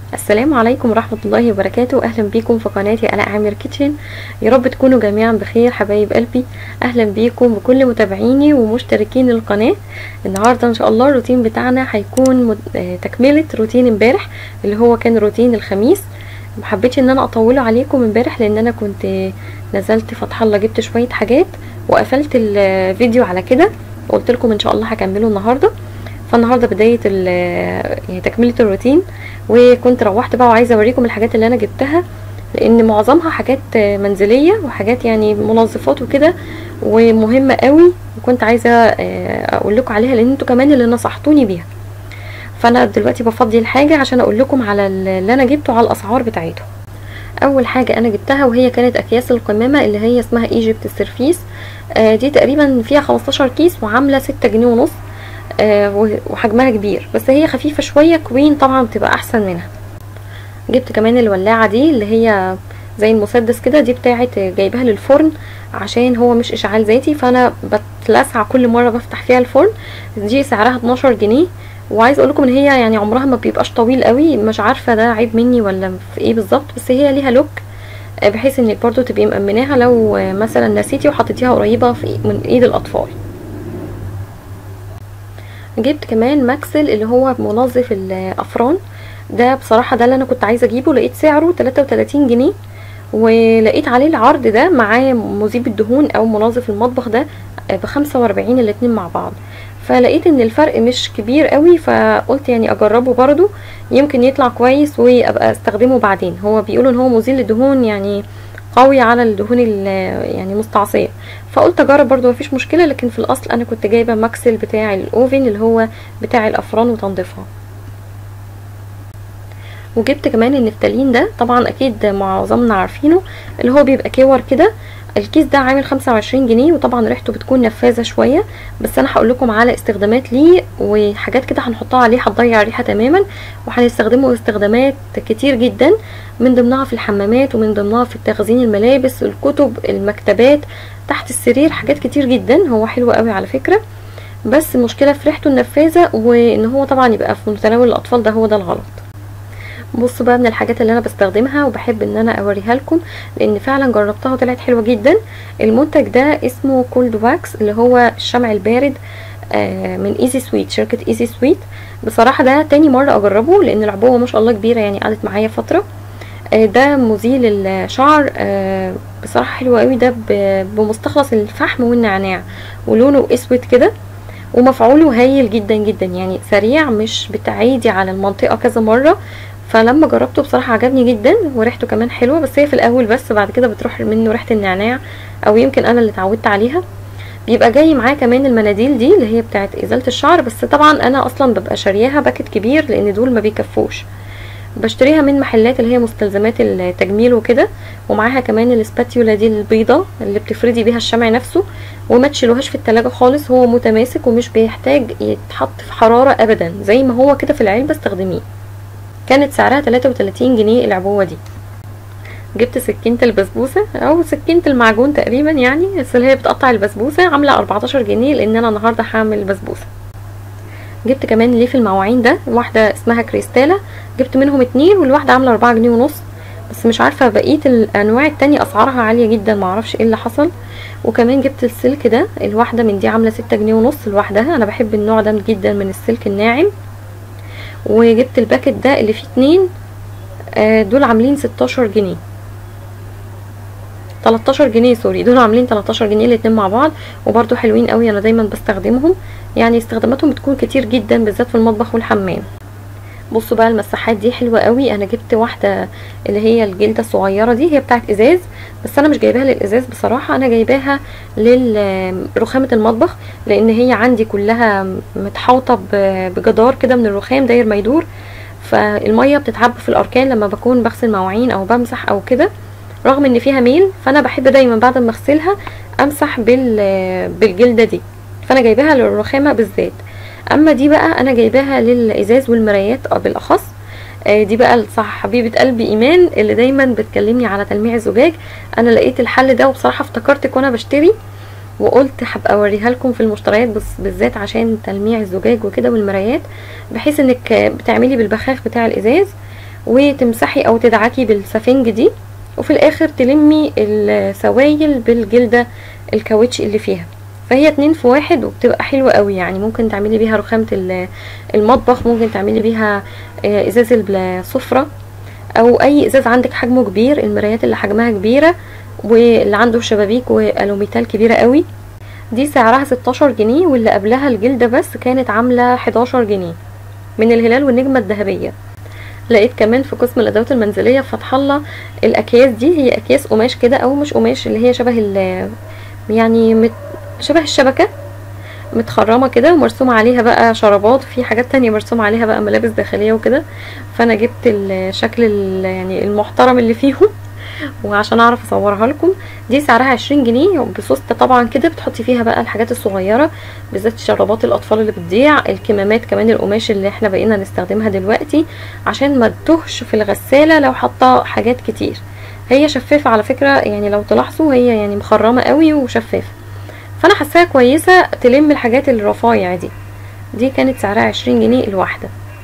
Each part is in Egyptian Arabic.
السلام عليكم ورحمة الله وبركاته أهلا بيكم في قناتي ألاء عامر كيتشن يا رب تكونوا جميعا بخير حبايب قلبي أهلا بيكم بكل متابعيني ومشتركين القناة النهاردة إن شاء الله الروتين بتاعنا هيكون مد... آه، تكملة روتين امبارح اللي هو كان روتين الخميس محبتش ان انا اطوله عليكم امبارح لان انا كنت نزلت فتح الله جبت شوية حاجات وقفلت الفيديو على كده وقلت لكم ان شاء الله هكمله النهارده فالنهارده بدايه يعني تكمله الروتين وكنت روحت بقى وعايزه اوريكم الحاجات اللي انا جبتها لان معظمها حاجات منزليه وحاجات يعني منظفات وكده ومهمه قوي وكنت عايزه اقول لكم عليها لان انتوا كمان اللي نصحتوني بيها فانا دلوقتي بفضي الحاجه عشان اقول لكم على اللي انا جبته على الاسعار بتاعته اول حاجه انا جبتها وهي كانت اكياس القمامه اللي هي اسمها ايجيبت السيرفيس آه دي تقريبا فيها 15 كيس وعامله 6 جنيه ونص آه وحجمها كبير بس هي خفيفه شويه كوين طبعا بتبقى احسن منها جبت كمان الولاعه دي اللي هي زي المسدس كده دي بتاعت جايباها للفرن عشان هو مش اشعال ذاتي فانا بتلسع كل مره بفتح فيها الفرن دي سعرها 12 جنيه وعايز اقول لكم ان هي يعني عمرها ما بيبقاش طويل قوي مش عارفه ده عيب مني ولا في ايه بالظبط بس هي ليها لوك بحيث انك برضو تبقي مأمناها لو مثلا نسيتي وحطيتيها قريبه في من ايد الاطفال جبت كمان ماكسل اللي هو منظف الافران ده بصراحه ده اللي انا كنت عايزه اجيبه لقيت سعره 33 جنيه ولقيت عليه العرض ده معاه مذيب الدهون او منظف المطبخ ده ب 45 الاتنين مع بعض فلقيت ان الفرق مش كبير قوي فقلت يعني اجربه برضو يمكن يطلع كويس وابقى استخدمه بعدين هو بيقولوا ان هو مزيل الدهون يعني قوي على الدهون يعني مستعصيه فقلت اجرب برضو مفيش مشكله لكن في الاصل انا كنت جايبه ماكسل بتاع الاوفن اللي هو بتاع الافران وتنظيفها وجبت كمان النفتالين ده طبعا اكيد معظمنا عارفينه اللي هو بيبقى كور كده الكيس ده عامل 25 جنيه وطبعا ريحته بتكون نفاذه شويه بس انا هقول لكم على استخدامات ليه وحاجات كده هنحطها عليه هتضيع الريحه تماما وهنستخدمه استخدامات كتير جدا من ضمنها في الحمامات ومن ضمنها في تخزين الملابس الكتب المكتبات تحت السرير حاجات كتير جدا هو حلو قوي على فكره بس المشكله في ريحته النفاذه وان هو طبعا يبقى في متناول الاطفال ده هو ده الغلط بصوا بقى من الحاجات اللي انا بستخدمها وبحب ان انا اوريها لكم لان فعلا جربتها وطلعت حلوه جدا المنتج ده اسمه كولد واكس اللي هو الشمع البارد آه من ايزي سويت شركه ايزي سويت بصراحه ده تاني مره اجربه لان العبوه ما شاء الله كبيره يعني قعدت معايا فتره آه ده مزيل الشعر آه بصراحه حلو قوي ده بمستخلص الفحم والنعناع ولونه اسود كده ومفعوله هايل جدا جدا يعني سريع مش بتعيدي على المنطقه كذا مره فلما جربته بصراحه عجبني جدا وريحته كمان حلوه بس هي في الاول بس بعد كده بتروح منه ريحه النعناع او يمكن انا اللي اتعودت عليها بيبقى جاي معاه كمان المناديل دي اللي هي بتاعه ازاله الشعر بس طبعا انا اصلا ببقى شارياها باكت كبير لان دول ما بيكفوش بشتريها من محلات اللي هي مستلزمات التجميل وكده ومعاها كمان الاسباتيولا دي البيضه اللي بتفردي بيها الشمع نفسه وما تشيلوهاش في التلاجة خالص هو متماسك ومش بيحتاج يتحط في حراره ابدا زي ما هو كده في العلبه استخدميه كانت سعرها 33 جنيه العبوة دي جبت سكينة البسبوسة او سكينة المعجون تقريبا يعني بس اللي هي بتقطع البسبوسة عاملة 14 جنيه لان انا النهاردة هعمل بسبوسة جبت كمان ليف المواعين ده واحدة اسمها كريستالا جبت منهم اتنين والواحدة عاملة 4 جنيه ونص بس مش عارفة بقية الانواع التانية اسعارها عالية جدا معرفش ايه اللي حصل وكمان جبت السلك ده الواحدة من دي عاملة 6 جنيه ونص لوحدها انا بحب النوع ده جدا من السلك الناعم وجبت الباكت ده اللي فيه اتنين آه دول عاملين ستاشر جنيه تلاتاشر جنيه سوري دول عاملين تلاتاشر جنيه الاتنين مع بعض وبرضو حلوين قوي انا دايما بستخدمهم يعني استخداماتهم بتكون كتير جدا بالذات في المطبخ والحمام بصوا بقى المساحات دي حلوه قوي انا جبت واحده اللي هي الجلده الصغيره دي هي بتاعت ازاز بس انا مش جايباها للازاز بصراحه انا جايباها لرخامه المطبخ لان هي عندي كلها متحوطه بجدار كده من الرخام داير ما يدور فالميه بتتعب في الاركان لما بكون بغسل مواعين او بمسح او كده رغم ان فيها ميل فانا بحب دايما بعد ما اغسلها امسح بالجلده دي فانا جايباها للرخامه بالذات اما دي بقى انا جايباها للازاز والمرايات بالاخص آه دي بقى صح حبيبه قلبي ايمان اللي دايما بتكلمني على تلميع الزجاج انا لقيت الحل ده وبصراحه افتكرتك وانا بشتري وقلت هبقى اوريها لكم في المشتريات بس بالذات عشان تلميع الزجاج وكده والمرايات بحيث انك بتعملي بالبخاخ بتاع الازاز وتمسحي او تدعكي بالسفنج دي وفي الاخر تلمي السوايل بالجلدة الكاوتش اللي فيها فهي اتنين في واحد وبتبقى حلوة قوي يعني ممكن تعملي بيها رخامة المطبخ ممكن تعملي بيها ازاز السفرة او اي ازاز عندك حجمه كبير المرايات اللي حجمها كبيرة واللي عنده شبابيك والوميتال كبيرة قوي دي سعرها 16 جنيه واللي قبلها الجلدة بس كانت عاملة 11 جنيه من الهلال والنجمة الذهبية لقيت كمان في قسم الادوات المنزليه فتح الله الاكياس دي هي اكياس قماش كده او مش قماش اللي هي شبه يعني مت شبه الشبكه متخرمه كده ومرسوم عليها بقى شرابات في حاجات تانية مرسوم عليها بقى ملابس داخليه وكده فانا جبت الشكل يعني المحترم اللي فيهم وعشان اعرف اصورها لكم دي سعرها عشرين جنيه بسوسته طبعا كده بتحطي فيها بقى الحاجات الصغيره بالذات شرابات الاطفال اللي بتضيع الكمامات كمان القماش اللي احنا بقينا نستخدمها دلوقتي عشان ما تتهش في الغساله لو حاطه حاجات كتير هي شفافه على فكره يعني لو تلاحظوا هي يعني مخرمه قوي وشفافه فانا حاساها كويسه تلم الحاجات الرفايع دي دي كانت سعرها عشرين جنيه الواحده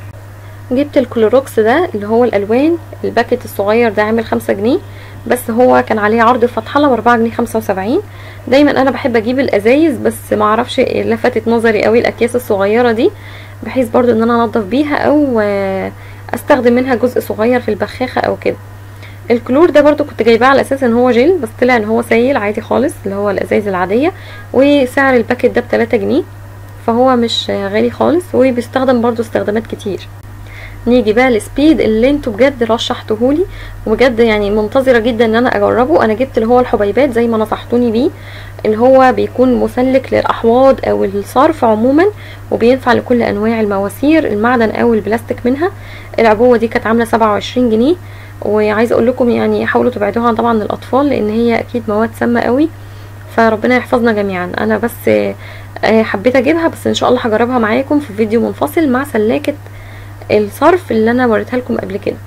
جبت الكلوروكس ده اللي هو الالوان الباكت الصغير ده عامل خمسة جنيه بس هو كان عليه عرض فتح الله باربعة جنيه خمسة وسبعين دايما انا بحب اجيب الازايز بس معرفش لفتت نظري قوي الاكياس الصغيره دي بحيث برضو ان انا انضف بيها او استخدم منها جزء صغير في البخاخه او كده الكلور ده برضو كنت جايباه على اساس ان هو جل بس طلع ان هو سايل عادي خالص اللي هو الازايز العاديه وسعر الباكت ده بتلاتة جنيه فهو مش غالي خالص وبيستخدم برضو استخدامات كتير نيجي بقى السبيد اللي انتوا بجد رشحتهولي وبجد يعني منتظره جدا ان انا اجربه انا جبت اللي هو الحبيبات زي ما نصحتوني بيه اللي هو بيكون مسلك للاحواض او الصرف عموما وبينفع لكل انواع المواسير المعدن او البلاستيك منها العبوه دي كانت عامله 27 جنيه وعايزه اقول لكم يعني حاولوا تبعدوها طبعا للاطفال لان هي اكيد مواد سامه قوي فربنا يحفظنا جميعا انا بس حبيت اجيبها بس ان شاء الله هجربها معاكم في فيديو منفصل مع سلاكه الصرف اللي انا وريتها لكم قبل كده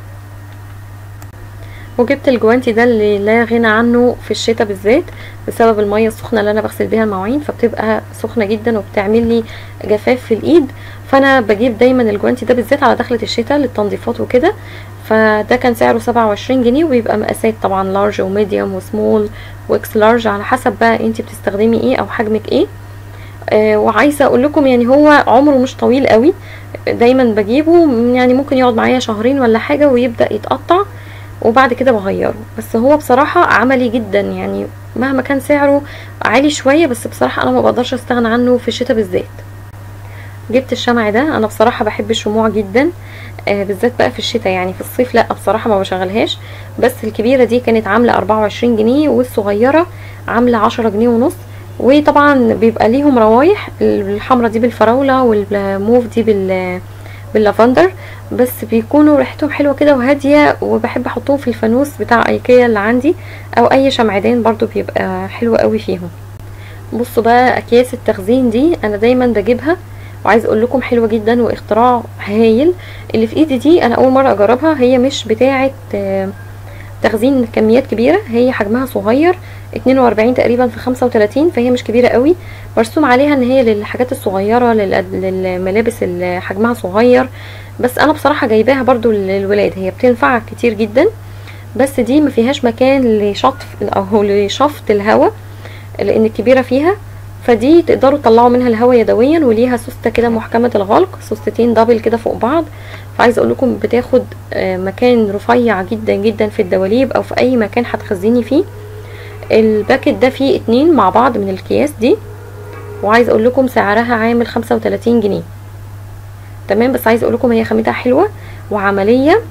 وجبت الجوانتي ده اللي لا غنى عنه في الشتاء بالذات بسبب الميه السخنه اللي انا بغسل بيها المواعين فبتبقى سخنه جدا وبتعمل لي جفاف في الايد فانا بجيب دايما الجوانتي ده بالذات على دخله الشتاء للتنظيفات وكده فده كان سعره سبعة وعشرين جنيه وبيبقى مقاسات طبعا لارج وميديوم وسمول واكس لارج على حسب بقى انتي بتستخدمي ايه او حجمك ايه آه وعايزه اقول لكم يعني هو عمره مش طويل قوي دايما بجيبه يعني ممكن يقعد معايا شهرين ولا حاجه ويبدا يتقطع وبعد كده بغيره بس هو بصراحه عملي جدا يعني مهما كان سعره عالي شويه بس بصراحه انا ما بقدرش استغنى عنه في الشتاء بالذات جبت الشمع ده انا بصراحه بحب الشموع جدا آه بالذات بقى في الشتاء يعني في الصيف لا بصراحه ما بشغلهاش بس الكبيره دي كانت عامله 24 جنيه والصغيره عامله 10 جنيه ونص وطبعا بيبقى ليهم روايح الحمرة دي بالفراولة والموف دي بال باللافندر بس بيكونوا ريحتهم حلوه كده وهاديه وبحب احطهم في الفانوس بتاع ايكيا اللي عندي او اي شمعدان برضو بيبقى حلو قوي فيهم بصوا بقى اكياس التخزين دي انا دايما بجيبها وعايز اقول لكم حلوه جدا واختراع هايل اللي في ايدي دي انا اول مره اجربها هي مش بتاعه تخزين كميات كبيره هي حجمها صغير 42 تقريبا في 35 فهي مش كبيره قوي مرسوم عليها ان هي للحاجات الصغيره للملابس اللي حجمها صغير بس انا بصراحه جايباها برضو للولاد هي بتنفع كتير جدا بس دي ما فيهاش مكان لشطف او لشفط الهواء لان الكبيره فيها فدي تقدروا تطلعوا منها الهواء يدويا وليها سوسته كده محكمه الغلق سوستتين دبل كده فوق بعض فعايزه اقول لكم بتاخد مكان رفيع جدا جدا في الدواليب او في اي مكان هتخزني فيه الباكت ده فيه اتنين مع بعض من الكياس دي وعايز اقول لكم سعرها عامل خمسة وتلاتين جنيه تمام بس عايز اقول لكم هي خامتها حلوه وعمليه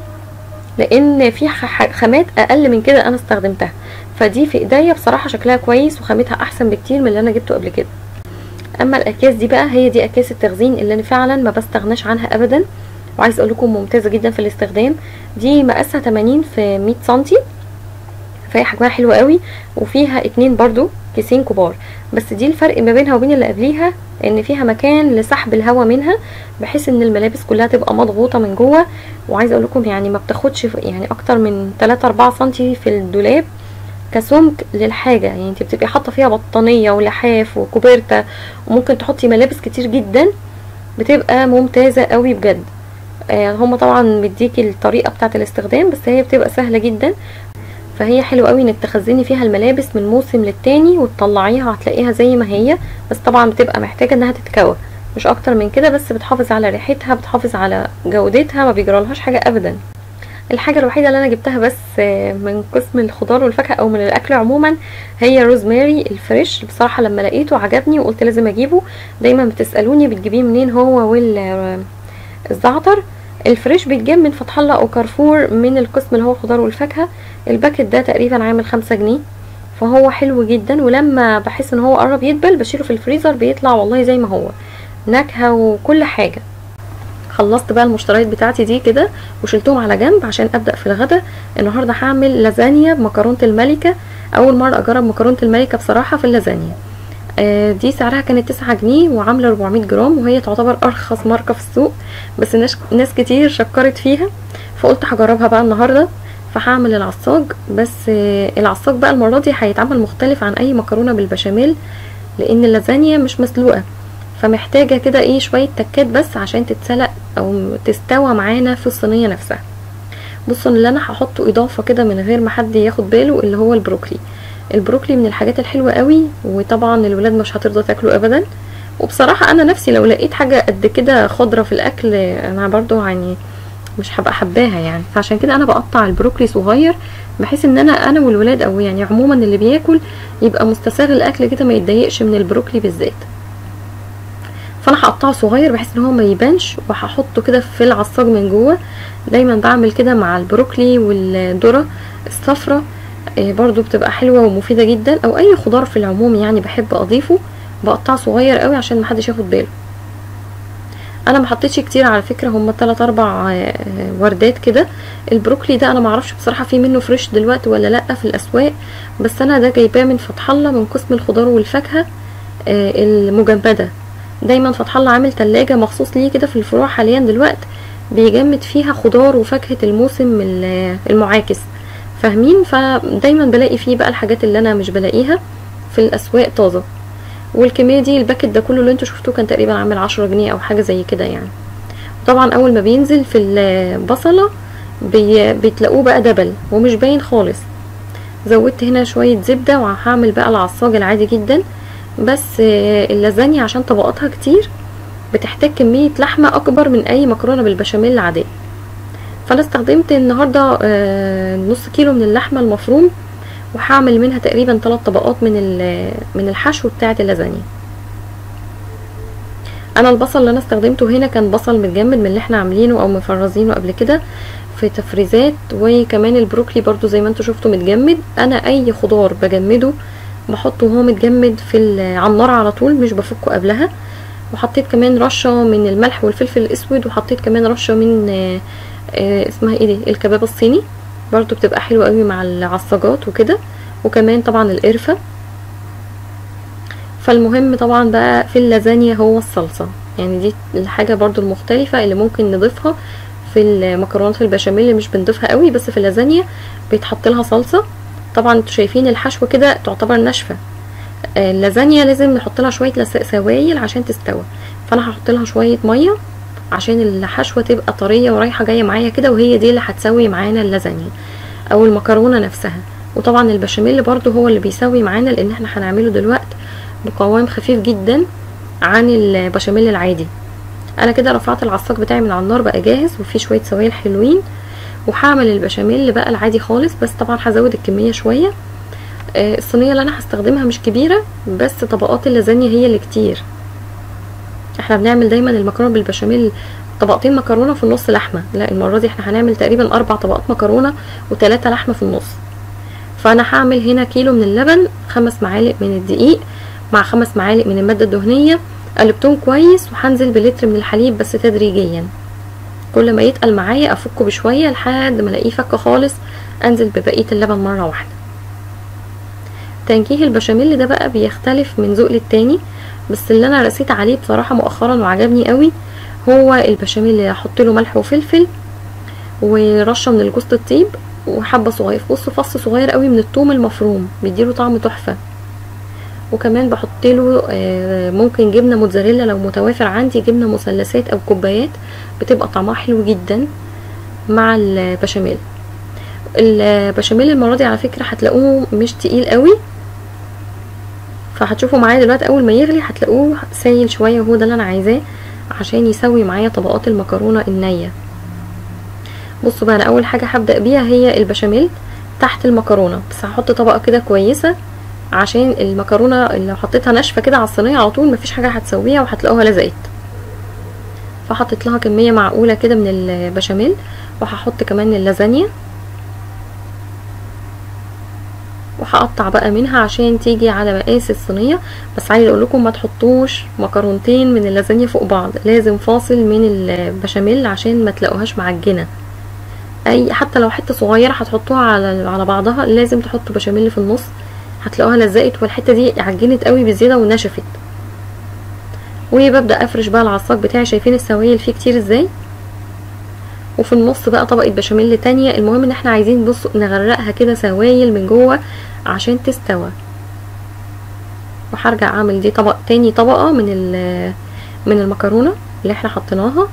لان في خامات اقل من كده انا استخدمتها فدي في ايديا بصراحه شكلها كويس وخامتها احسن بكتير من اللي انا جبته قبل كده اما الاكياس دي بقى هي دي اكياس التخزين اللي انا فعلا ما بستغناش عنها ابدا وعايز اقول لكم ممتازه جدا في الاستخدام دي مقاسها 80 في 100 سنتي فهي حجمها حلو قوي وفيها اتنين برضو كيسين كبار بس دي الفرق ما بينها وبين اللي قبليها ان فيها مكان لسحب الهواء منها بحيث ان الملابس كلها تبقى مضغوطه من جوه وعايزه اقول لكم يعني ما بتاخدش يعني اكتر من 3 4 سنتي في الدولاب كسمك للحاجه يعني انت بتبقي حاطه فيها بطانيه ولحاف وكوبرتا وممكن تحطي ملابس كتير جدا بتبقى ممتازه قوي بجد آه هم طبعا مديكي الطريقه بتاعه الاستخدام بس هي بتبقى سهله جدا فهي حلو قوي انك تخزني فيها الملابس من موسم للتاني وتطلعيها هتلاقيها زي ما هي بس طبعا بتبقى محتاجه انها تتكوى مش اكتر من كده بس بتحافظ على ريحتها بتحافظ على جودتها ما بيجرالهاش حاجه ابدا الحاجة الوحيدة اللي انا جبتها بس من قسم الخضار والفاكهة او من الاكل عموما هي روزماري الفريش بصراحة لما لقيته عجبني وقلت لازم اجيبه دايما بتسألوني بتجيبيه منين هو والزعتر الفريش بيتجاب من فتح الله او كارفور من القسم اللي هو الخضار والفاكهة الباكت ده تقريبا عامل خمسة جنيه فهو حلو جدا ولما بحس ان هو قرب يدبل بشيله في الفريزر بيطلع والله زي ما هو نكهة وكل حاجة خلصت بقى المشتريات بتاعتي دي كده وشلتهم على جنب عشان ابدا في الغدا النهارده هعمل لازانيا بمكرونه الملكه اول مره اجرب مكرونه الملكه بصراحه في اللازانيا آه دي سعرها كانت تسعة جنيه وعامله 400 جرام وهي تعتبر ارخص ماركه في السوق بس ناس ناس كتير شكرت فيها فقلت هجربها بقى النهارده فهعمل العصاج بس آه العصاج بقى المره دي هيتعمل مختلف عن اي مكرونه بالبشاميل لان اللازانيا مش مسلوقه فمحتاجه كده ايه شويه تكات بس عشان تتسلق او تستوى معانا في الصينيه نفسها بصوا اللي انا هحطه اضافه كده من غير ما حد ياخد باله اللي هو البروكلي البروكلي من الحاجات الحلوه قوي وطبعا الولاد مش هترضى تاكله ابدا وبصراحه انا نفسي لو لقيت حاجه قد كده خضره في الاكل انا برضو يعني مش هبقى حباها يعني فعشان كده انا بقطع البروكلي صغير بحيث ان انا انا والولاد او يعني عموما اللي بياكل يبقى مستساغ الاكل كده ما يتضايقش من البروكلي بالذات فانا هقطعه صغير بحيث ان هو ما يبانش وهحطه كده في العصاج من جوه دايما بعمل كده مع البروكلي والذره الصفرة برضو بتبقى حلوه ومفيده جدا او اي خضار في العموم يعني بحب اضيفه بقطعه صغير قوي عشان محدش ياخد باله انا ما حطيتش كتير على فكره هم 3 4 وردات كده البروكلي ده انا ما اعرفش بصراحه في منه فريش دلوقتي ولا لا في الاسواق بس انا ده جايباه من فتح الله من قسم الخضار والفاكهه المجمده دايما فتح الله عامل تلاجة مخصوص ليه كده في الفروع حاليا دلوقتي بيجمد فيها خضار وفاكهة الموسم المعاكس فاهمين فدايما بلاقي فيه بقى الحاجات اللي انا مش بلاقيها في الاسواق طازة والكمية دي الباكت ده كله اللي انتوا شفتوه كان تقريبا عامل عشرة جنيه او حاجة زي كده يعني طبعا اول ما بينزل في البصلة بي بتلاقوه بقى دبل ومش باين خالص زودت هنا شوية زبدة وهعمل بقى العصاج العادي جدا بس اللازانيا عشان طبقاتها كتير بتحتاج كمية لحمة اكبر من اي مكرونة بالبشاميل العادية فانا استخدمت النهاردة نص كيلو من اللحمة المفروم وهعمل منها تقريبا ثلاث طبقات من من الحشو بتاعة اللازانيا انا البصل اللي انا استخدمته هنا كان بصل متجمد من اللي احنا عاملينه او مفرزينه قبل كده في تفريزات وكمان البروكلي برضو زي ما انتوا شفتوا متجمد انا اي خضار بجمده بحطه وهو متجمد في على النار على طول مش بفكه قبلها وحطيت كمان رشه من الملح والفلفل الاسود وحطيت كمان رشه من آآ آآ اسمها ايه دي الكباب الصيني برضو بتبقى حلوه قوي مع العصاجات وكده وكمان طبعا القرفه فالمهم طبعا بقى في اللازانيا هو الصلصه يعني دي الحاجه برضو المختلفه اللي ممكن نضيفها في المكرونات البشاميل اللي مش بنضيفها قوي بس في اللازانيا بيتحط لها صلصه طبعا انتوا شايفين الحشوه كده تعتبر ناشفه اللازانيا لازم نحط لها شويه سوائل عشان تستوى فانا هحط لها شويه ميه عشان الحشوه تبقى طريه ورايحه جايه معايا كده وهي دي اللي هتسوي معانا اللازانيا او المكرونه نفسها وطبعا البشاميل برضو هو اللي بيسوي معانا لان احنا هنعمله دلوقتي بقوام خفيف جدا عن البشاميل العادي انا كده رفعت العصاج بتاعي من على النار بقى جاهز وفيه شويه سوائل حلوين وهعمل البشاميل بقى العادي خالص بس طبعا هزود الكميه شويه آه الصينيه اللي انا هستخدمها مش كبيره بس طبقات اللازانيا هي اللي كتير احنا بنعمل دايما المكرونه بالبشاميل طبقتين مكرونه في النص لحمه لا المره دي احنا هنعمل تقريبا اربع طبقات مكرونه وثلاثه لحمه في النص فانا هعمل هنا كيلو من اللبن خمس معالق من الدقيق مع خمس معالق من الماده الدهنيه قلبتهم كويس وهنزل بلتر من الحليب بس تدريجيا كل ما يتقل معايا افكه بشويه لحد ما الاقيه فك خالص انزل ببقيه اللبن مره واحده تنكيه البشاميل ده بقى بيختلف من ذوق للتاني بس اللي انا رسيت عليه بصراحه مؤخرا وعجبني قوي هو البشاميل اللي احط له ملح وفلفل ورشه من الجوز الطيب وحبه صغير بص فص صغير قوي من الثوم المفروم بيديله طعم تحفه وكمان بحط له ممكن جبنه موتزاريلا لو متوافر عندي جبنه مثلثات او كوبايات بتبقى طعمها حلو جدا مع البشاميل البشاميل المره دي على فكره هتلاقوه مش تقيل قوي فهتشوفوا معايا دلوقتي اول ما يغلي هتلاقوه سايل شويه وهو ده اللي انا عايزاه عشان يسوي معايا طبقات المكرونه النيه بصوا بقى انا اول حاجه هبدا بيها هي البشاميل تحت المكرونه بس هحط طبقه كده كويسه عشان المكرونه لو حطيتها ناشفه كده على الصينيه على طول مفيش حاجه هتسويها وهتلاقوها لزقت فحطيت لها كميه معقوله كده من البشاميل وهحط كمان اللازانيا وهقطع بقى منها عشان تيجي على مقاس الصينيه بس عايزه اقول لكم ما تحطوش مكرونتين من اللازانيا فوق بعض لازم فاصل من البشاميل عشان ما تلاقوهاش معجنه اي حتى لو حته صغيره هتحطوها على على بعضها لازم تحطوا بشاميل في النص هتلاقوها لزقت والحته دي عجنت قوي بزياده ونشفت وببدا افرش بقى العصاج بتاعي شايفين السوائل فيه كتير ازاي وفي النص بقى طبقه بشاميل تانية المهم ان احنا عايزين بص نغرقها كده سوائل من جوه عشان تستوى وهرجع اعمل دي طبق تاني طبقه من من المكرونه اللي احنا حطيناها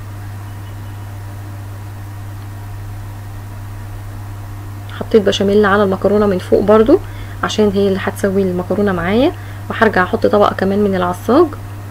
حطيت بشاميل على المكرونه من فوق برضو عشان هي اللي هتسوي المكرونه معايا وهرجع احط طبقه كمان من العصاج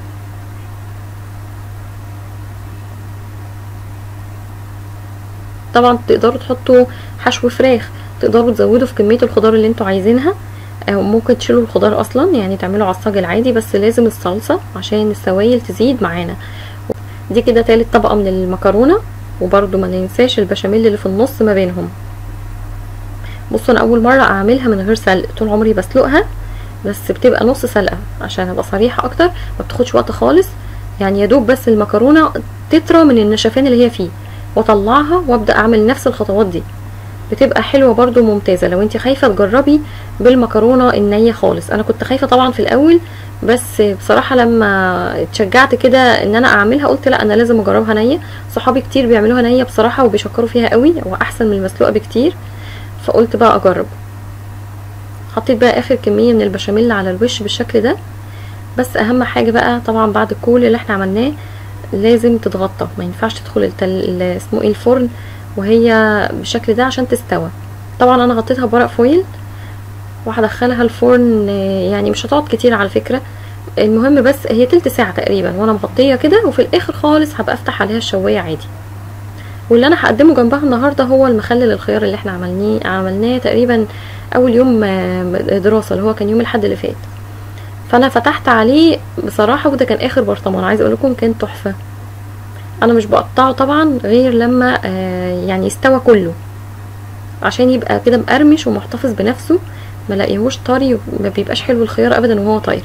طبعا تقدروا تحطوا حشو فراخ تقدروا تزودوا في كميه الخضار اللي انتوا عايزينها او ممكن تشيلوا الخضار اصلا يعني تعملوا عصاج العادي بس لازم الصلصه عشان السوائل تزيد معانا دي كده تالت طبقه من المكرونه وبرده ما ننساش البشاميل اللي في النص ما بينهم بصوا انا اول مره اعملها من غير سلق طول عمري بسلقها بس بتبقى نص سلقه عشان ابقى صريحه اكتر ما بتاخدش وقت خالص يعني يا دوب بس المكرونه تطرى من النشفان اللي هي فيه واطلعها وابدا اعمل نفس الخطوات دي بتبقى حلوه برده ممتازه لو انت خايفه تجربي بالمكرونه النيه خالص انا كنت خايفه طبعا في الاول بس بصراحه لما اتشجعت كده ان انا اعملها قلت لا انا لازم اجربها نيه صحابي كتير بيعملوها نيه بصراحه وبيشكروا فيها قوي واحسن من المسلوقه بكتير فقلت بقى اجرب حطيت بقى اخر كميه من البشاميل على الوش بالشكل ده بس اهم حاجه بقى طبعا بعد كل اللي احنا عملناه لازم تتغطى ما ينفعش تدخل التل... اسمه ايه الفرن وهي بالشكل ده عشان تستوى طبعا انا غطيتها بورق فويل وهدخلها الفرن يعني مش هتقعد كتير على فكره المهم بس هي تلت ساعه تقريبا وانا مغطيه كده وفي الاخر خالص هبقى افتح عليها الشوايه عادي واللي انا هقدمه جنبها النهارده هو المخلل الخيار اللي احنا عملناه عملناه تقريبا اول يوم دراسه اللي هو كان يوم الاحد اللي فات فانا فتحت عليه بصراحه وده كان اخر برطمان عايز اقول لكم كان تحفه انا مش بقطعه طبعا غير لما آه يعني يستوى كله عشان يبقى كده مقرمش ومحتفظ بنفسه ما لاقيهوش طري ما بيبقاش حلو الخيار ابدا وهو طاير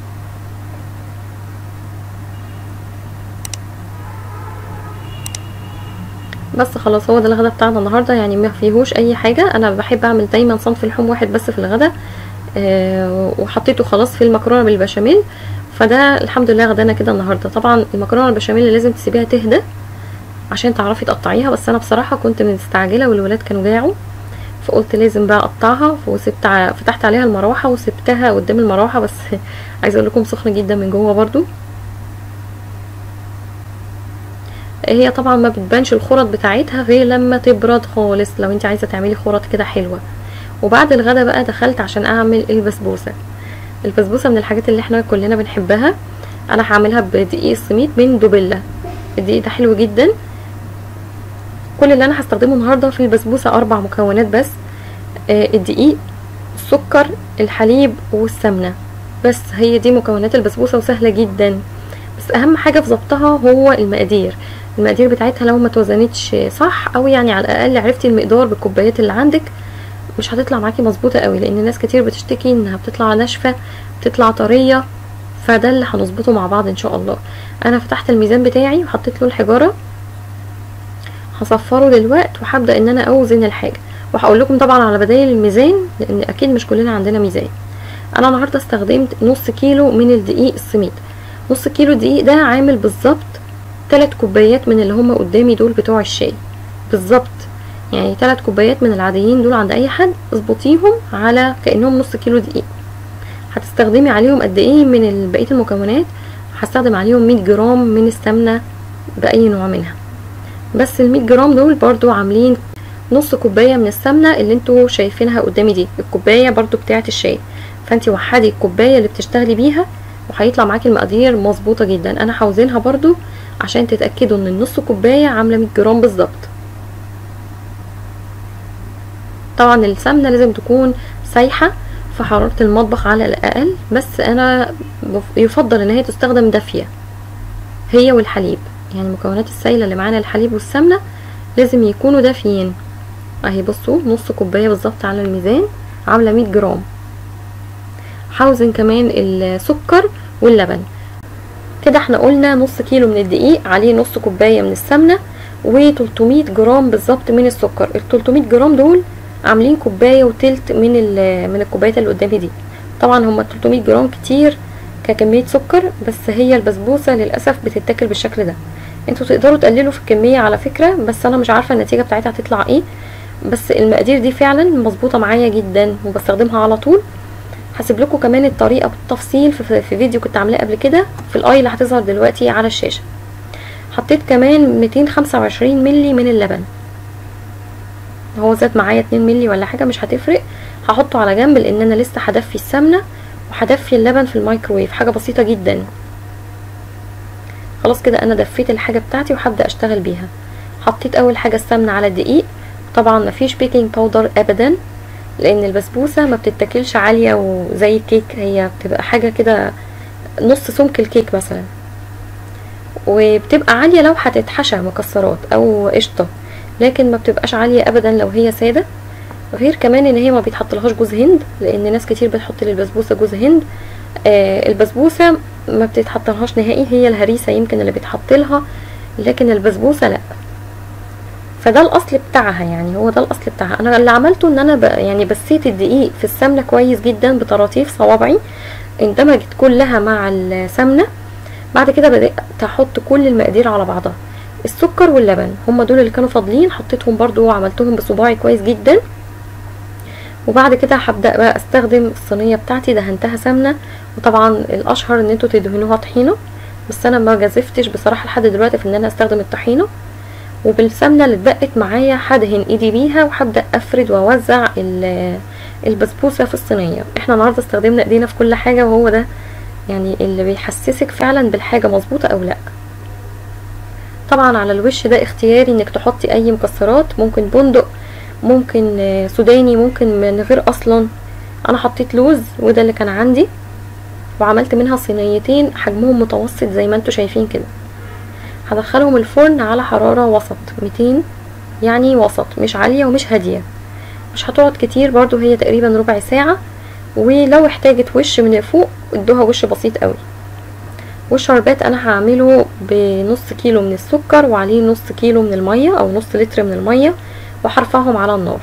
بس خلاص هو ده الغدا بتاعنا النهارده يعني ما فيهوش اي حاجه انا بحب اعمل دايما صنف لحوم واحد بس في الغدا آه وحطيته خلاص في المكرونه بالبشاميل فده الحمد لله غدانا كده النهارده طبعا المكرونه البشاميل اللي لازم تسيبيها تهدى عشان تعرفي تقطعيها بس انا بصراحه كنت مستعجله والولاد كانوا جاعوا فقلت لازم بقى اقطعها وسبت فتحت عليها المروحه وسبتها قدام المروحه بس عايزه اقول لكم سخنه جدا من جوه برضو هي طبعا ما بتبانش الخرط بتاعتها غير لما تبرد خالص لو انت عايزه تعملي خرط كده حلوه وبعد الغدا بقى دخلت عشان اعمل البسبوسه البسبوسه من الحاجات اللي احنا كلنا بنحبها انا هعملها بدقيق السميد من دوبيلا الدقيق ده حلو جدا كل اللي انا هستخدمه النهارده في البسبوسه اربع مكونات بس آه الدقيق السكر الحليب والسمنه بس هي دي مكونات البسبوسه وسهله جدا بس اهم حاجه في ظبطها هو المقادير المقادير بتاعتها لو ما توزنتش صح او يعني على الاقل عرفتي المقدار بالكوبايات اللي عندك مش هتطلع معاكي مظبوطه قوي لان ناس كتير بتشتكي انها بتطلع ناشفه بتطلع طريه فده اللي هنظبطه مع بعض ان شاء الله انا فتحت الميزان بتاعي وحطيت له الحجاره هصفره دلوقتي وهبدا ان انا اوزن الحاجه وهقول لكم طبعا على بدايل الميزان لان اكيد مش كلنا عندنا ميزان انا النهارده استخدمت نص كيلو من الدقيق السميد نص كيلو دقيق ده عامل بالظبط 3 كوبايات من اللي هما قدامي دول بتوع الشاي بالظبط يعني 3 كوبايات من العاديين دول عند اي حد اظبطيهم على كانهم نص كيلو دقيق هتستخدمي عليهم قد ايه من بقيه المكونات هستخدم عليهم 100 جرام من السمنه باي نوع منها بس ال 100 جرام دول برضو عاملين نص كوبايه من السمنه اللي انتوا شايفينها قدامي دي الكوبايه برضو بتاعه الشاي فانت وحدي الكوبايه اللي بتشتغلي بيها وهيطلع معاكي المقادير مظبوطه جدا انا هوزنها برضو عشان تتاكدوا ان النص كوبايه عامله 100 جرام بالظبط طبعا السمنه لازم تكون سايحه في حراره المطبخ على الاقل بس انا يفضل ان هي تستخدم دافيه هي والحليب يعني المكونات السائله اللي معانا الحليب والسمنه لازم يكونوا دافيين اهي بصوا نص كوبايه بالظبط على الميزان عامله 100 جرام هوزن كمان السكر واللبن كده احنا قلنا نص كيلو من الدقيق عليه نص كوبايه من السمنه و300 جرام بالظبط من السكر ال 300 جرام دول عاملين كوبايه وتلت من من الكوبايات اللي قدامي دي طبعا هما 300 جرام كتير ككميه سكر بس هي البسبوسه للاسف بتتاكل بالشكل ده انتوا تقدروا تقللوا في الكميه على فكره بس انا مش عارفه النتيجه بتاعتها هتطلع ايه بس المقادير دي فعلا مظبوطه معايا جدا وبستخدمها على طول هسيب لكم كمان الطريقه بالتفصيل في, في فيديو كنت عاملاه قبل كده في الاي اللي هتظهر دلوقتي على الشاشه حطيت كمان 225 ملي من اللبن هو زاد معايا 2 ملي ولا حاجه مش هتفرق هحطه على جنب لان انا لسه هدفي السمنه وهدفي اللبن في الميكروويف حاجه بسيطه جدا خلاص كده انا دفيت الحاجه بتاعتي وهبدا اشتغل بيها حطيت اول حاجه السمنه على الدقيق طبعا مفيش بيكنج باودر ابدا لان البسبوسه ما بتتاكلش عاليه وزي الكيك هي بتبقى حاجه كده نص سمك الكيك مثلا وبتبقى عاليه لو هتتحشى مكسرات او قشطه لكن ما بتبقاش عاليه ابدا لو هي ساده غير كمان ان هي ما بيتحطلهاش جوز هند لان ناس كتير بتحط للبسبوسه جوز هند آه البسبوسه ما بتتحطلهاش نهائي هي الهريسه يمكن اللي بيتحط لها لكن البسبوسه لا فده الاصل بتاعها يعني هو ده الاصل بتاعها انا اللي عملته ان انا ب... يعني بسيت الدقيق في السمنه كويس جدا بطراطيف صوابعي اندمجت كلها مع السمنه بعد كده بدات احط كل المقادير على بعضها السكر واللبن هما دول اللي كانوا فاضلين حطيتهم برضو وعملتهم بصباعي كويس جدا وبعد كده هبدا بقى استخدم الصينيه بتاعتي دهنتها سمنه وطبعا الاشهر ان انتوا تدهنوها طحينه بس انا ما جازفتش بصراحه لحد دلوقتي في ان انا استخدم الطحينه وبالسمنه اللي اتبقت معايا هدهن ايدي بيها وهبدا افرد واوزع البسبوسه في الصينيه احنا النهارده استخدمنا ايدينا في كل حاجه وهو ده يعني اللي بيحسسك فعلا بالحاجه مظبوطه او لا طبعا على الوش ده اختياري انك تحطي اي مكسرات ممكن بندق ممكن سوداني ممكن من غير اصلا انا حطيت لوز وده اللي كان عندي وعملت منها صينيتين حجمهم متوسط زي ما انتوا شايفين كده هدخلهم الفرن على حرارة وسط 200 يعني وسط مش عالية ومش هادية مش هتقعد كتير برضو هي تقريبا ربع ساعة ولو احتاجت وش من فوق ادوها وش بسيط قوي والشربات انا هعمله بنص كيلو من السكر وعليه نص كيلو من المية او نص لتر من المية وهرفعهم على النار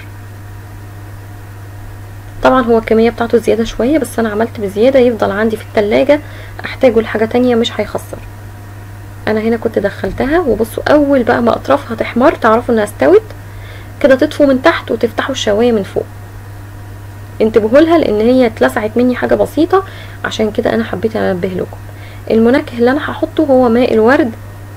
طبعا هو الكمية بتاعته زيادة شوية بس انا عملت بزيادة يفضل عندي في التلاجة احتاجه لحاجة تانية مش هيخسر انا هنا كنت دخلتها وبصوا اول بقى ما اطرافها تحمر تعرفوا انها استوت كده تطفوا من تحت وتفتحوا الشوايه من فوق انتبهوا لها لان هي اتلسعت مني حاجه بسيطه عشان كده انا حبيت انبه لكم المنكه اللي انا هحطه هو ماء الورد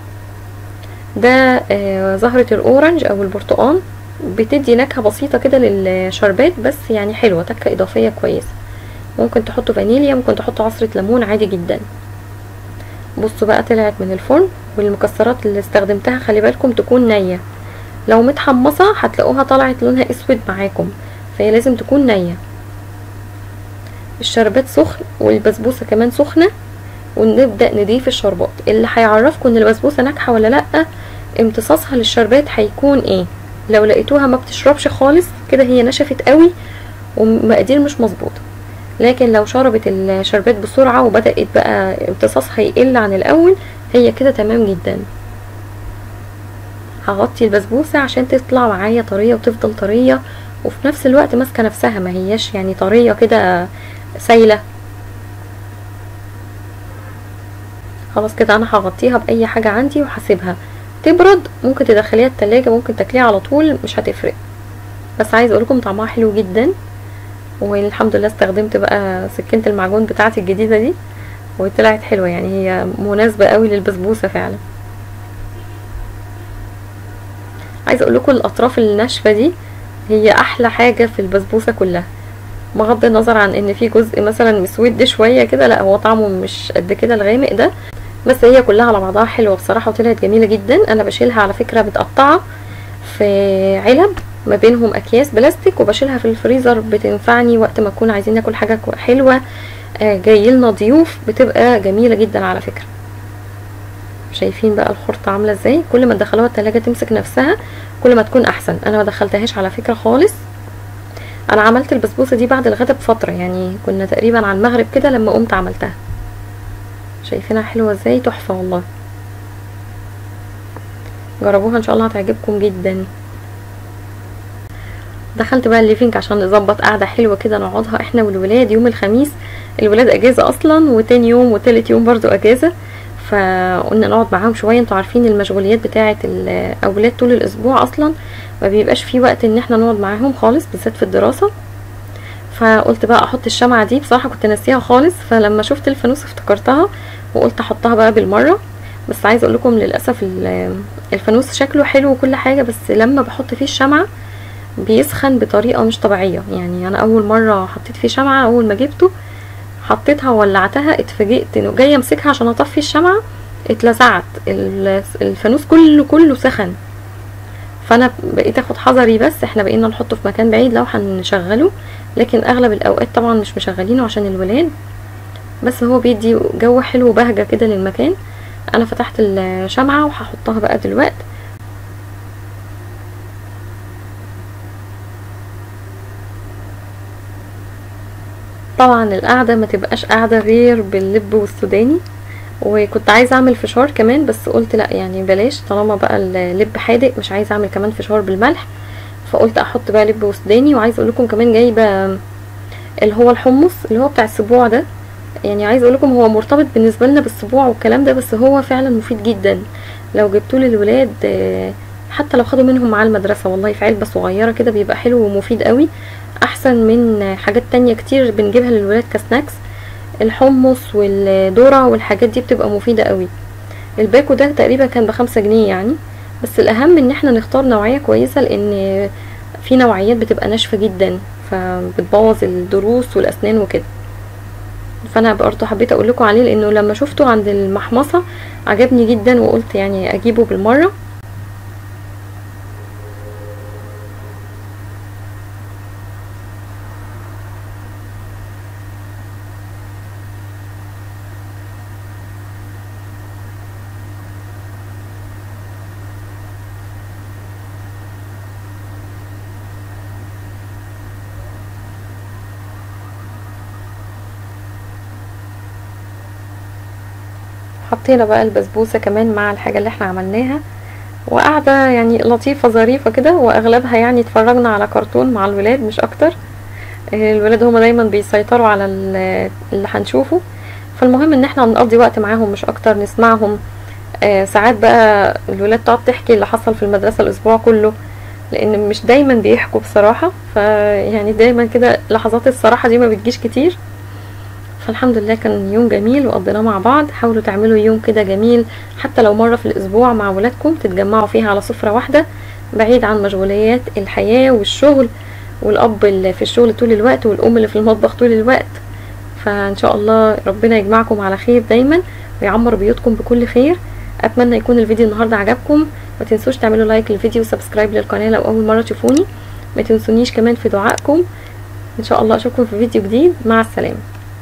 ده آه زهره الاورنج او البرتقال بتدي نكهه بسيطه كده للشربات بس يعني حلوه تكه اضافيه كويسه ممكن تحطوا فانيليا ممكن تحطوا عصره ليمون عادي جدا بصوا بقى طلعت من الفرن والمكسرات اللي استخدمتها خلي بالكم تكون نية لو متحمصة هتلاقوها طلعت لونها اسود معاكم فهي لازم تكون نية الشربات سخن والبسبوسة كمان سخنة ونبدأ نضيف الشربات اللي هيعرفكم ان البسبوسة ناجحة ولا لأ امتصاصها للشربات هيكون ايه لو لقيتوها ما بتشربش خالص كده هي نشفت قوي ومقادير مش مظبوطه لكن لو شربت الشربات بسرعة وبدأت بقى امتصاصها يقل عن الأول هي كده تمام جدا هغطي البسبوسة عشان تطلع معايا طرية وتفضل طرية وفي نفس الوقت ماسكة نفسها ما هياش يعني طرية كده سايلة خلاص كده انا هغطيها باي حاجة عندي وهسيبها تبرد ممكن تدخليها التلاجة ممكن تاكليها على طول مش هتفرق بس عايز اقولكم طعمها حلو جدا والحمد لله استخدمت بقى سكينة المعجون بتاعتي الجديدة دي وطلعت حلوة يعني هي مناسبة قوي للبسبوسة فعلا عايزة اقول لكم الاطراف الناشفة دي هي احلى حاجة في البسبوسة كلها بغض النظر عن ان في جزء مثلا مسود شوية كده لا هو طعمه مش قد كده الغامق ده بس هي كلها على بعضها حلوة بصراحة وطلعت جميلة جدا انا بشيلها على فكرة متقطعة في علب ما بينهم اكياس بلاستيك وبشيلها في الفريزر بتنفعني وقت ما نكون عايزين ناكل حاجة حلوة آه جاي لنا ضيوف بتبقى جميلة جدا على فكرة شايفين بقى الخرطة عاملة ازاي كل ما تدخلوها التلاجة تمسك نفسها كل ما تكون احسن انا ما دخلتهاش على فكرة خالص انا عملت البسبوسة دي بعد الغدا بفترة يعني كنا تقريبا على المغرب كده لما قمت عملتها شايفينها حلوة ازاي تحفة والله جربوها ان شاء الله هتعجبكم جدا دخلت بقى الليفينج عشان نظبط قعده حلوه كده نقعدها احنا والولاد يوم الخميس الولاد اجازه اصلا وتاني يوم وتالت يوم برضو اجازه فقلنا نقعد معاهم شويه انتوا عارفين المشغوليات بتاعه الاولاد طول الاسبوع اصلا ما بيبقاش في وقت ان احنا نقعد معاهم خالص بالذات في الدراسه فقلت بقى احط الشمعه دي بصراحه كنت ناسيها خالص فلما شفت الفانوس افتكرتها وقلت احطها بقى بالمره بس عايزه اقول لكم للاسف الفانوس شكله حلو وكل حاجه بس لما بحط فيه الشمعه بيسخن بطريقه مش طبيعيه يعني انا اول مره حطيت فيه شمعه اول ما جبته حطيتها وولعتها اتفاجئت انه جايه امسكها عشان اطفي الشمعه اتلسعت الفانوس كله كله سخن فانا بقيت اخد حذري بس احنا بقينا نحطه في مكان بعيد لو هنشغله لكن اغلب الاوقات طبعا مش مشغلينه عشان الولاد بس هو بيدي جو حلو وبهجه كده للمكان انا فتحت الشمعه وهحطها بقى دلوقتي طبعا القعده ما تبقاش قاعده غير باللب والسوداني وكنت عايزه اعمل فشار كمان بس قلت لا يعني بلاش طالما بقى اللب حادق مش عايزه اعمل كمان فشار بالملح فقلت احط بقى لب وسوداني وعايزه اقول لكم كمان جايبه اللي هو الحمص اللي هو بتاع السبوع ده يعني عايزه اقول لكم هو مرتبط بالنسبه لنا بالسبوع والكلام ده بس هو فعلا مفيد جدا لو جبتوه للولاد حتى لو خدوا منهم مع المدرسه والله في علبه صغيره كده بيبقى حلو ومفيد قوي احسن من حاجات تانية كتير بنجيبها للولاد كسناكس الحمص والذره والحاجات دي بتبقى مفيده قوي الباكو ده تقريبا كان بخمسة جنيه يعني بس الاهم ان احنا نختار نوعيه كويسه لان في نوعيات بتبقى ناشفه جدا فبتبوظ الضروس والاسنان وكده فانا برضه حبيت اقول لكم عليه لانه لما شفته عند المحمصه عجبني جدا وقلت يعني اجيبه بالمره حطينا بقى البسبوسه كمان مع الحاجه اللي احنا عملناها وقاعده يعني لطيفه ظريفه كده واغلبها يعني اتفرجنا على كرتون مع الولاد مش اكتر الولاد هما دايما بيسيطروا على اللي هنشوفه فالمهم ان احنا نقضي وقت معاهم مش اكتر نسمعهم آه ساعات بقى الولاد تقعد تحكي اللي حصل في المدرسه الاسبوع كله لان مش دايما بيحكوا بصراحه فيعني دايما كده لحظات الصراحه دي ما بتجيش كتير فالحمد لله كان يوم جميل وقضيناه مع بعض حاولوا تعملوا يوم كده جميل حتى لو مرة في الأسبوع مع ولادكم تتجمعوا فيها على سفرة واحدة بعيد عن مشغوليات الحياة والشغل والأب اللي في الشغل طول الوقت والأم اللي في المطبخ طول الوقت فإن شاء الله ربنا يجمعكم على خير دايما ويعمر بيوتكم بكل خير أتمنى يكون الفيديو النهاردة عجبكم ما تنسوش تعملوا لايك للفيديو وسبسكرايب للقناة لو أول مرة تشوفوني ما تنسونيش كمان في دعائكم إن شاء الله أشوفكم في فيديو جديد مع السلامة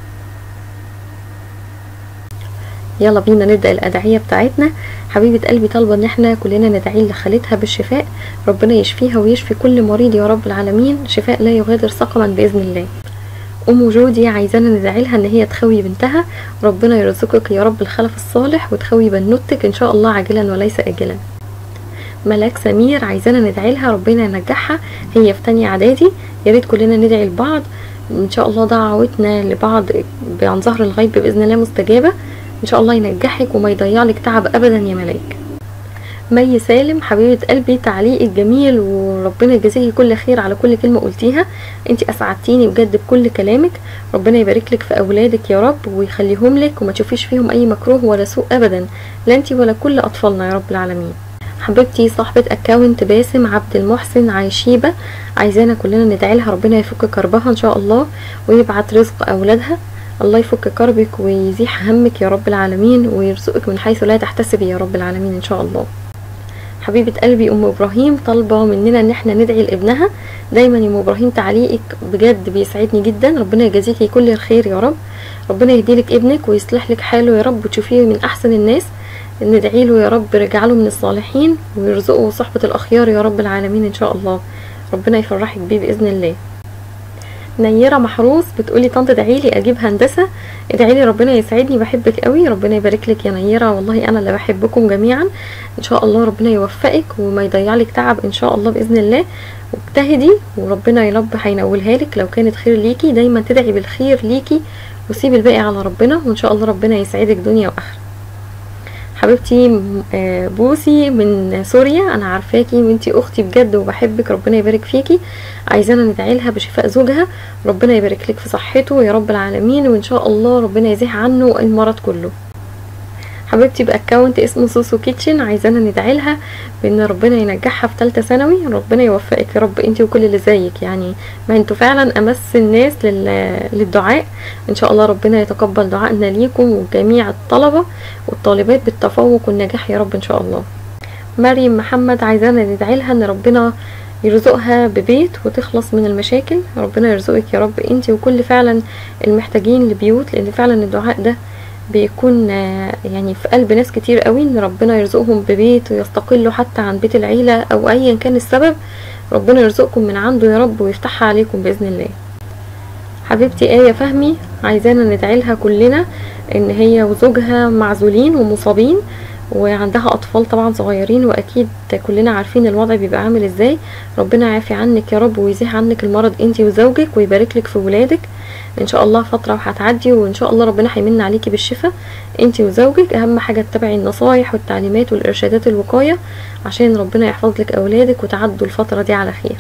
يلا بينا نبدا الادعيه بتاعتنا حبيبه قلبي طالبه ان احنا كلنا ندعي لخالتها بالشفاء ربنا يشفيها ويشفي كل مريض يا رب العالمين شفاء لا يغادر سقما باذن الله ام جودي عايزانا ندعي لها ان هي تخوي بنتها ربنا يرزقك يا رب الخلف الصالح وتخوي بنوتك ان شاء الله عاجلا وليس اجلا ملاك سمير عايزانا ندعي لها ربنا ينجحها هي في تانية اعدادي يا ريت كلنا ندعي لبعض ان شاء الله دعوتنا لبعض عن ظهر الغيب باذن الله مستجابه ان شاء الله ينجحك وما يضيع لك تعب ابدا يا ملاك مي سالم حبيبة قلبي تعليقك جميل وربنا يجازيكي كل خير على كل كلمة قلتيها انتي اسعدتيني بجد بكل كلامك ربنا يبارك لك في اولادك يا رب ويخليهم لك وما تشوفيش فيهم اي مكروه ولا سوء ابدا لا انتي ولا كل اطفالنا يا رب العالمين حبيبتي صاحبة اكاونت باسم عبد المحسن عايشيبة عايزانا كلنا ندعي لها ربنا يفك كربها ان شاء الله ويبعت رزق اولادها الله يفك كربك ويزيح همك يا رب العالمين ويرزقك من حيث لا تحتسبي يا رب العالمين ان شاء الله حبيبة قلبي ام ابراهيم طالبة مننا ان احنا ندعي لابنها دايما يا ام ابراهيم تعليقك بجد بيسعدني جدا ربنا يجازيكي كل الخير يا رب ربنا يهديلك ابنك ويصلح لك حاله يا رب وتشوفيه من احسن الناس ندعي له يا رب يجعله من الصالحين ويرزقه صحبة الاخيار يا رب العالمين ان شاء الله ربنا يفرحك بيه باذن الله نيرة محروس بتقولي طنط ادعي لي اجيب هندسه ادعي لي ربنا يسعدني بحبك قوي ربنا يبارك لك يا نيرة والله انا اللي بحبكم جميعا ان شاء الله ربنا يوفقك وما يضيع لك تعب ان شاء الله باذن الله واجتهدي وربنا يا رب هينولها لك لو كانت خير ليكي دايما تدعي بالخير ليكي وسيبي الباقي على ربنا وان شاء الله ربنا يسعدك دنيا واخره حبيبتي بوسي من سوريا انا عارفاكي وانتي اختي بجد وبحبك ربنا يبارك فيكي عايزانا ندعي لها بشفاء زوجها ربنا يبارك لك في صحته يا رب العالمين وان شاء الله ربنا يزيح عنه المرض كله حبيبتي باكونت اسمه سوسو كيتشن عايزانا ندعي لها بان ربنا ينجحها في ثالثه ثانوي ربنا يوفقك يا رب انتي وكل اللي زيك يعني ما انتوا فعلا امس الناس للدعاء ان شاء الله ربنا يتقبل دعائنا ليكم وجميع الطلبه والطالبات بالتفوق والنجاح يا رب ان شاء الله مريم محمد عايزانا ندعي لها ان ربنا يرزقها ببيت وتخلص من المشاكل ربنا يرزقك يا رب انتي وكل فعلا المحتاجين لبيوت لان فعلا الدعاء ده بيكون يعني في قلب ناس كتير قوي ان ربنا يرزقهم ببيت ويستقلوا حتى عن بيت العيلة او ايا كان السبب ربنا يرزقكم من عنده يا رب ويفتحها عليكم باذن الله حبيبتي آية فهمي عايزانا ندعي لها كلنا ان هي وزوجها معزولين ومصابين وعندها اطفال طبعا صغيرين واكيد كلنا عارفين الوضع بيبقى عامل ازاي ربنا يعافي عنك يا رب ويزيح عنك المرض انتي وزوجك ويبارك لك في ولادك ان شاء الله فتره وهتعدي وان شاء الله ربنا هيمن عليكي بالشفاء انتي وزوجك اهم حاجه تتبعي النصايح والتعليمات والارشادات الوقايه عشان ربنا يحفظ لك اولادك وتعدوا الفتره دي على خير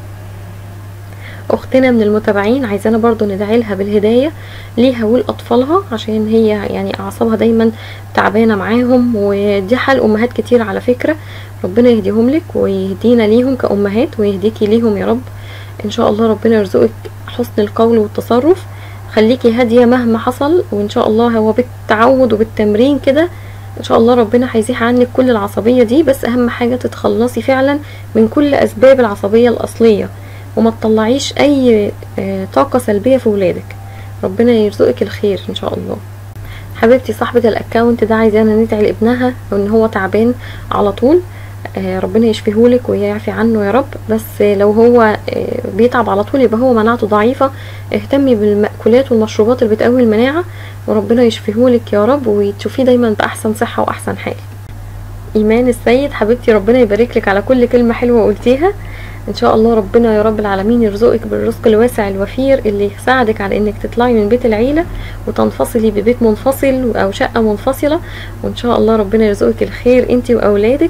اختنا من المتابعين عايزانا برضو ندعي لها بالهدايه ليها ولاطفالها عشان هي يعني اعصابها دايما تعبانه معاهم ودي حال امهات كتير على فكره ربنا يهديهم لك ويهدينا ليهم كامهات ويهديكي ليهم يا رب ان شاء الله ربنا يرزقك حسن القول والتصرف خليكي هاديه مهما حصل وان شاء الله هو بالتعود وبالتمرين كده ان شاء الله ربنا هيزيح عنك كل العصبيه دي بس اهم حاجه تتخلصي فعلا من كل اسباب العصبيه الاصليه وما تطلعيش اي طاقه سلبيه في ولادك ربنا يرزقك الخير ان شاء الله حبيبتي صاحبه الاكونت ده عايزانا ندعي لابنها ان هو تعبان على طول ربنا يشفيهولك ويعفي عنه يا رب بس لو هو بيتعب على طول يبقى هو مناعته ضعيفة اهتمي بالمأكولات والمشروبات اللي بتقوي المناعة وربنا يشفيهولك يا رب وتشوفيه دايما بأحسن صحة وأحسن حال إيمان السيد حبيبتي ربنا يبارك لك على كل كلمة حلوة قلتيها ان شاء الله ربنا يا رب العالمين يرزقك بالرزق الواسع الوفير اللي يساعدك على انك تطلعي من بيت العيله وتنفصلي ببيت منفصل او شقه منفصله وان شاء الله ربنا يرزقك الخير انت واولادك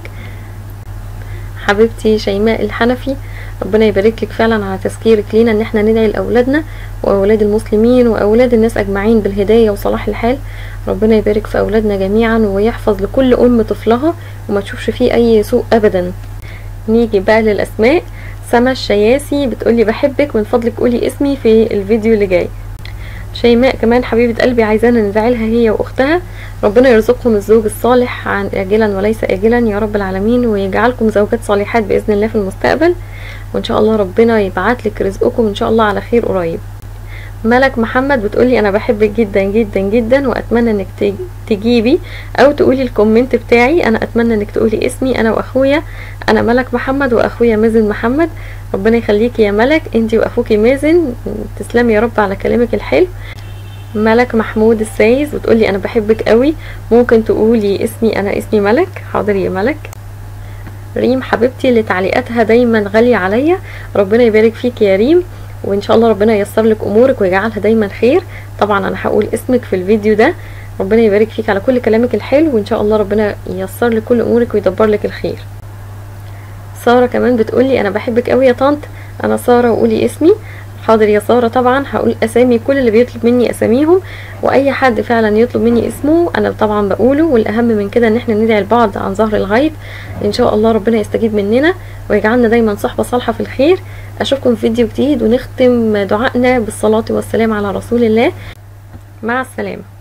حبيبتي شيماء الحنفي ربنا يبارك لك فعلا على تذكيرك لينا ان احنا ندعي لاولادنا واولاد المسلمين واولاد الناس اجمعين بالهدايه وصلاح الحال ربنا يبارك في اولادنا جميعا ويحفظ لكل ام طفلها وما تشوفش فيه اي سوء ابدا نيجي بقى للاسماء سما الشياسي بتقولي بحبك من فضلك قولي اسمي في الفيديو اللي جاي شيماء كمان حبيبة قلبي عايزانا ندعي لها هي واختها ربنا يرزقهم الزوج الصالح عن اجلا وليس اجلا يا رب العالمين ويجعلكم زوجات صالحات باذن الله في المستقبل وان شاء الله ربنا يبعت لك رزقكم ان شاء الله على خير قريب ملك محمد بتقولي انا بحبك جدا جدا جدا واتمنى انك تجيبي او تقولي الكومنت بتاعي انا اتمنى انك تقولي اسمي انا واخويا انا ملك محمد واخويا مازن محمد ربنا يخليكي يا ملك انتي واخوكي مازن تسلمي يا رب على كلامك الحلو ملك محمود السايز بتقولي انا بحبك قوي ممكن تقولي اسمي انا اسمي ملك حاضر يا ملك ريم حبيبتي اللي تعليقاتها دايما غالية عليا ربنا يبارك فيك يا ريم وان شاء الله ربنا ييسر لك امورك ويجعلها دايما خير طبعا انا هقول اسمك في الفيديو ده ربنا يبارك فيك على كل كلامك الحلو وان شاء الله ربنا ييسر لك كل امورك ويدبر لك الخير ساره كمان بتقولي انا بحبك قوي يا طنط انا ساره وقولي اسمي حاضر يا ساره طبعا هقول اسامي كل اللي بيطلب مني اساميهم واي حد فعلا يطلب مني اسمه انا طبعا بقوله والاهم من كده ان احنا ندعي لبعض عن ظهر الغيب ان شاء الله ربنا يستجيب مننا ويجعلنا دايما صحبه صالحه في الخير اشوفكم في فيديو جديد ونختم دعائنا بالصلاه والسلام على رسول الله مع السلامه